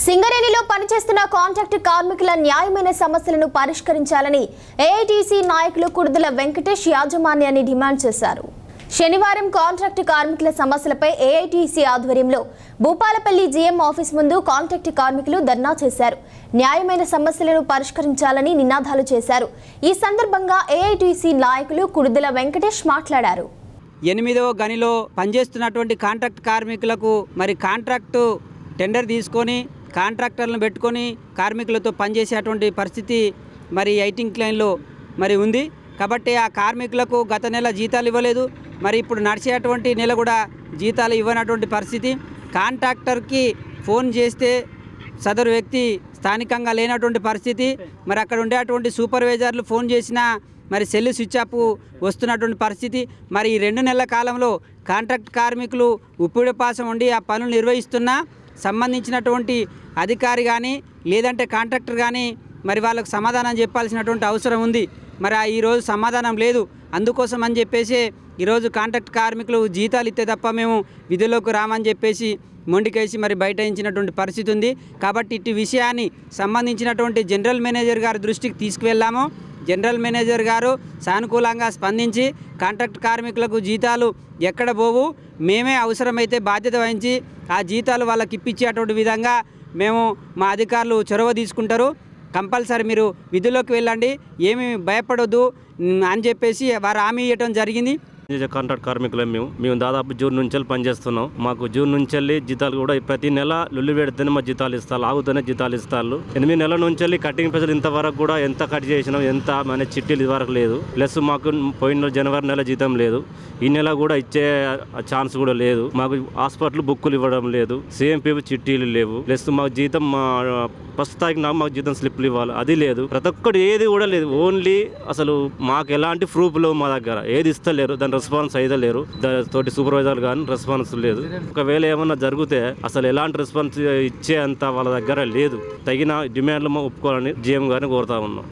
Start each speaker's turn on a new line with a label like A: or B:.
A: సింగరేణిలో పనిచేస్తున్న కాంట్రాక్ట్ కార్మికుల న్యాయమైన సమస్యలను పరిష్కరించాలని ఏఐటీసీ నాయకులు కుడుదల వెంకటేష్ యాజమాన్యాన్ని డిమాండ్ చేశారు శనివారం కాంట్రాక్ట్ కార్మికుల సమస్యలపై ఏఐటీసీ ఆధ్వర్యంలో భూపాలపల్లి జీఎం ఆఫీస్ ముందు కాంట్రాక్ట్ కార్మికులు ధర్నా చేశారు న్యాయమైన సమస్యలను పరిష్కరించాలని నినాదాలు చేశారు ఈ సందర్భంగా ఏఐటీసీ నాయకులు కుడుదల వెంకటేష్ మాట్లాడారు
B: ఎనిమిదవ గనిలో పనిచేస్తున్నటువంటి కాంట్రాక్ట్ కార్మికులకు మరి కాంట్రాక్టు టెండర్ తీసుకొని కాంట్రాక్టర్లను పెట్టుకొని కార్మికులతో పనిచేసేటువంటి పరిస్థితి మరి ఐటింగ్ లైన్లో మరి ఉంది కాబట్టి ఆ కార్మికులకు గత నెల జీతాలు ఇవ్వలేదు మరి ఇప్పుడు నడిచేటువంటి నెల కూడా జీతాలు ఇవ్వనటువంటి పరిస్థితి కాంట్రాక్టర్కి ఫోన్ చేస్తే సదరు వ్యక్తి స్థానికంగా లేనటువంటి పరిస్థితి మరి అక్కడ ఉండేటువంటి సూపర్వైజర్లు ఫోన్ చేసినా మరి సెల్ స్విచ్ ఆఫ్ వస్తున్నటువంటి పరిస్థితి మరి ఈ రెండు నెలల కాలంలో కాంట్రాక్ట్ కార్మికులు ఉప్పిడి పాసం ఉండి ఆ పనులు నిర్వహిస్తున్నా సంబంధించినటువంటి అధికారి కానీ లేదంటే కాంట్రాక్టర్ కానీ మరి వాళ్ళకు సమాధానం చెప్పాల్సినటువంటి అవసరం ఉంది మరి ఆ ఈరోజు సమాధానం లేదు అందుకోసం అని చెప్పేసి ఈరోజు కాంట్రాక్ట్ కార్మికులు జీతాలు ఇస్తే తప్ప మేము విధుల్లోకి రామని చెప్పేసి మొండికేసి మరి బైఠాయించినటువంటి పరిస్థితి ఉంది కాబట్టి ఇటు విషయాన్ని సంబంధించినటువంటి జనరల్ మేనేజర్ గారి దృష్టికి తీసుకువెళ్ళాము జనరల్ మేనేజర్ గారు సానుకూలంగా స్పందించి కాంట్రాక్ట్ కార్మికులకు జీతాలు ఎక్కడ పోవు మేమే అవసరమైతే బాధ్యత వహించి ఆ జీతాలు వాళ్ళకి ఇప్పించేటువంటి విధంగా మేము మా అధికారులు చొరవ తీసుకుంటారు కంపల్సరీ మీరు విధుల్లోకి వెళ్ళండి ఏమి భయపడొద్దు ఉమ్, అని చెప్పేసి వారు హామీ ఇవ్వటం జరిగింది
C: నిజ కాంట్రాక్ట్ కార్మికులం మేము మేము దాదాపు జూన్ నుంచి వెళ్ళి పనిచేస్తున్నాం మాకు జూన్ నుంచి వెళ్ళి జీతాలు కూడా ప్రతి నెల లుల్లి పెడితేనే మా జీతాలు ఇస్తారు ఆగుతూనే జీతాలు ఇస్తారు ఎనిమిది నెలల నుంచి వెళ్ళి కటింగ్ పైసలు ఇంతవరకు కూడా ఎంత కట్ చేసినాం ఎంత మన చిట్టీలు ఇదివరకు లేదు ప్లస్ మాకు పోయిన జనవరి నెల జీతం లేదు ఈ నెల కూడా ఇచ్చే ఛాన్స్ కూడా లేదు మాకు హాస్పిటల్ బుక్కులు ఇవ్వడం లేదు సిఎంపీ చిట్టీలు లేవు ప్లస్ మాకు జీతం మా ఫస్ట్ తారీఖు నాకు మాకు జీతం స్లిప్లు ఇవ్వాలి అది లేదు ప్రతి ఒక్కటి ఏది కూడా లేదు ఓన్లీ అసలు మాకు ఎలాంటి ప్రూఫ్ లేవు మా దగ్గర ఏది ఇస్తలేరు దాని రెస్పాన్స్ అయితే లేరు దా- తోటి సూపర్వైజర్ కానీ రెస్పాన్స్ లేదు ఒకవేళ ఏమన్నా జరిగితే అసలు ఎలాంటి రెస్పాన్స్ ఇచ్చే అంత వాళ్ళ దగ్గర లేదు తగిన డిమాండ్లు ఒప్పుకోవాలని జిఎం గారిని కోరుతా ఉన్నాం